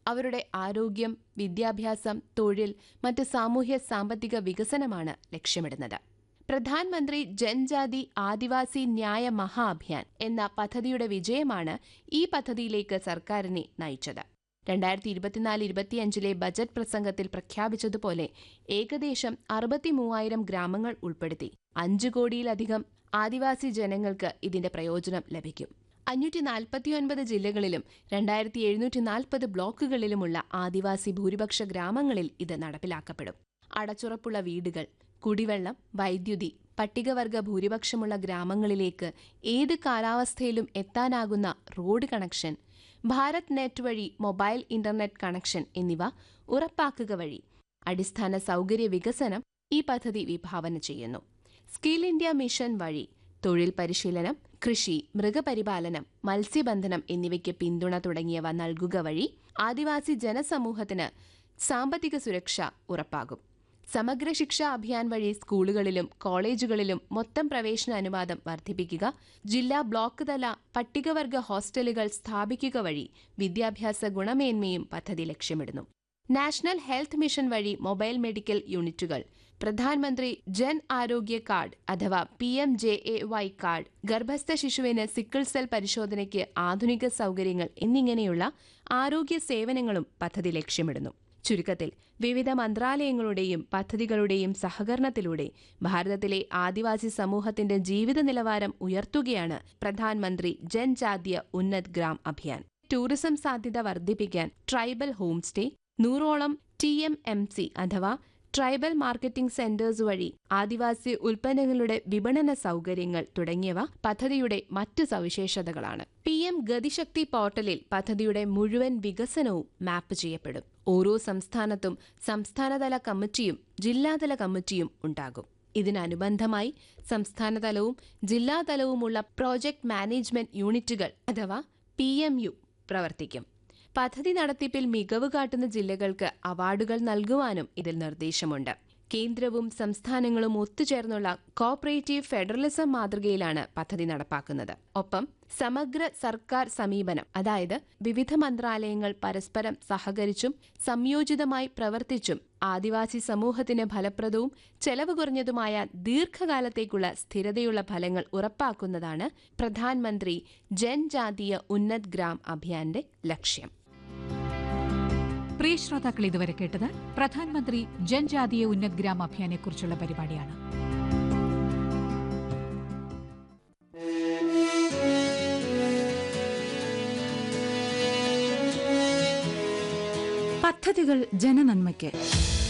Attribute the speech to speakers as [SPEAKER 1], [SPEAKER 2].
[SPEAKER 1] അവരുടെ ആരോഗ്യം വിദ്യാഭ്യാസം തൊഴിൽ മറ്റ് സാമൂഹ്യ സാമ്പത്തിക വികസനമാണ് ലക്ഷ്യമിടുന്നത് പ്രധാൻമന്ത്രി ജൻജാതി ആദിവാസി ന്യായ മഹാ അഭിയാൻ എന്ന പദ്ധതിയുടെ വിജയമാണ് ഈ പദ്ധതിയിലേക്ക് സർക്കാരിനെ നയിച്ചത് രണ്ടായിരത്തി ഇരുപത്തിനാല് ഇരുപത്തിയഞ്ചിലെ ബജറ്റ് പ്രസംഗത്തിൽ പ്രഖ്യാപിച്ചതുപോലെ ഏകദേശം അറുപത്തിമൂവായിരം ഗ്രാമങ്ങൾ ഉൾപ്പെടുത്തി അഞ്ചു കോടിയിലധികം ആദിവാസി ജനങ്ങൾക്ക് ഇതിന്റെ പ്രയോജനം ലഭിക്കും അഞ്ഞൂറ്റി നാൽപ്പത്തിയൊൻപത് ജില്ലകളിലും രണ്ടായിരത്തി എഴുന്നൂറ്റി നാൽപ്പത് ബ്ലോക്കുകളിലുമുള്ള ആദിവാസി ഭൂരിപക്ഷ ഗ്രാമങ്ങളിൽ ഇത് നടപ്പിലാക്കപ്പെടും അടച്ചുറപ്പുള്ള വീടുകൾ കുടിവെള്ളം വൈദ്യുതി പട്ടികവർഗ ഭൂരിപക്ഷമുള്ള ഗ്രാമങ്ങളിലേക്ക് ഏത് കാലാവസ്ഥയിലും എത്താനാകുന്ന റോഡ് കണക്ഷൻ ഭാരത് നെറ്റ് വഴി മൊബൈൽ ഇന്റർനെറ്റ് കണക്ഷൻ എന്നിവ ഉറപ്പാക്കുക വഴി അടിസ്ഥാന സൗകര്യ വികസനം ഈ പദ്ധതി വിഭാവന ചെയ്യുന്നു സ്കിൽ ഇന്ത്യ മിഷൻ വഴി തൊഴിൽ പരിശീലനം കൃഷി മൃഗപരിപാലനം മത്സ്യബന്ധനം എന്നിവയ്ക്ക് പിന്തുണ തുടങ്ങിയവ നൽകുക വഴി ആദിവാസി ജനസമൂഹത്തിന് സാമ്പത്തിക സുരക്ഷ ഉറപ്പാകും സമഗ്ര ശിക്ഷാ അഭിയാൻ വഴി സ്കൂളുകളിലും കോളേജുകളിലും മൊത്തം പ്രവേശന അനുവാദം വർദ്ധിപ്പിക്കുക ജില്ലാ ബ്ലോക്ക് തല പട്ടികവർഗ ഹോസ്റ്റലുകൾ സ്ഥാപിക്കുക വഴി വിദ്യാഭ്യാസ ഗുണമേന്മയും പദ്ധതി ലക്ഷ്യമിടുന്നു നാഷണൽ ഹെൽത്ത് മിഷൻ വഴി മൊബൈൽ മെഡിക്കൽ യൂണിറ്റുകൾ പ്രധാനമന്ത്രി ജൻ ആരോഗ്യ കാർഡ് അഥവാ P M J A Y card ഗർഭസ്ഥ ശിശുവിന് സിക്കിൾ സെൽ പരിശോധനയ്ക്ക് ആധുനിക സൗകര്യങ്ങൾ എന്നിങ്ങനെയുള്ള ആരോഗ്യ സേവനങ്ങളും പദ്ധതി ലക്ഷ്യമിടുന്നു ചുരുക്കത്തിൽ വിവിധ മന്ത്രാലയങ്ങളുടെയും പദ്ധതികളുടെയും സഹകരണത്തിലൂടെ ഭാരതത്തിലെ ആദിവാസി സമൂഹത്തിന്റെ ജീവിത നിലവാരം ഉയർത്തുകയാണ് പ്രധാനമന്ത്രി ജൻജാതീയ ഉന്നത് ഗ്രാം അഭിയാൻ ടൂറിസം സാധ്യത വർദ്ധിപ്പിക്കാൻ ട്രൈബൽ ഹോം സ്റ്റേ നൂറോളം ടി എം എം സി അഥവാ ട്രൈബൽ മാർക്കറ്റിംഗ് സെന്റേഴ്സ് വഴി ആദിവാസി ഉൽപ്പന്നങ്ങളുടെ വിപണന സൗകര്യങ്ങൾ തുടങ്ങിയവ പദ്ധതിയുടെ മറ്റു സവിശേഷതകളാണ് പി എം ഗതിശക്തി പോർട്ടലിൽ പദ്ധതിയുടെ മുഴുവൻ വികസനവും മാപ്പ് ചെയ്യപ്പെടും ഓരോ സംസ്ഥാനത്തും സംസ്ഥാനതല കമ്മിറ്റിയും ജില്ലാതല കമ്മിറ്റിയും ഉണ്ടാകും ഇതിനനുബന്ധമായി സംസ്ഥാനതലവും ജില്ലാതലവുമുള്ള പ്രോജക്ട് മാനേജ്മെന്റ് യൂണിറ്റുകൾ അഥവാ പി പ്രവർത്തിക്കും പദ്ധതി നടത്തിപ്പിൽ മികവ് കാട്ടുന്ന ജില്ലകൾക്ക് അവാർഡുകൾ നൽകുവാനും ഇതിൽ നിർദ്ദേശമുണ്ട് കേന്ദ്രവും സംസ്ഥാനങ്ങളും ഒത്തുചേർന്നുള്ള കോപ്പറേറ്റീവ് ഫെഡറലിസം മാതൃകയിലാണ് പദ്ധതി നടപ്പാക്കുന്നത് ഒപ്പം സമഗ്ര സർക്കാർ സമീപനം അതായത് വിവിധ മന്ത്രാലയങ്ങൾ പരസ്പരം സഹകരിച്ചും സംയോജിതമായി പ്രവർത്തിച്ചും ആദിവാസി സമൂഹത്തിന് ഫലപ്രദവും ചെലവ് കുറഞ്ഞതുമായ ദീർഘകാലത്തേക്കുള്ള സ്ഥിരതയുള്ള ഫലങ്ങൾ ഉറപ്പാക്കുന്നതാണ് പ്രധാനമന്ത്രി ജൻജാതീയ ഉന്നത് ഗ്രാം അഭിയാന്റെ ലക്ഷ്യം
[SPEAKER 2] പ്രിയ ശ്രോതാക്കൾ ഇതുവരെ കേട്ടത് പ്രധാനമന്ത്രി ജൻജാതീയ ഉന്നത് ഗ്രാം അഭിയാനെക്കുറിച്ചുള്ള പരിപാടിയാണ്
[SPEAKER 3] പദ്ധതികൾ ജനനന്മയ്ക്ക്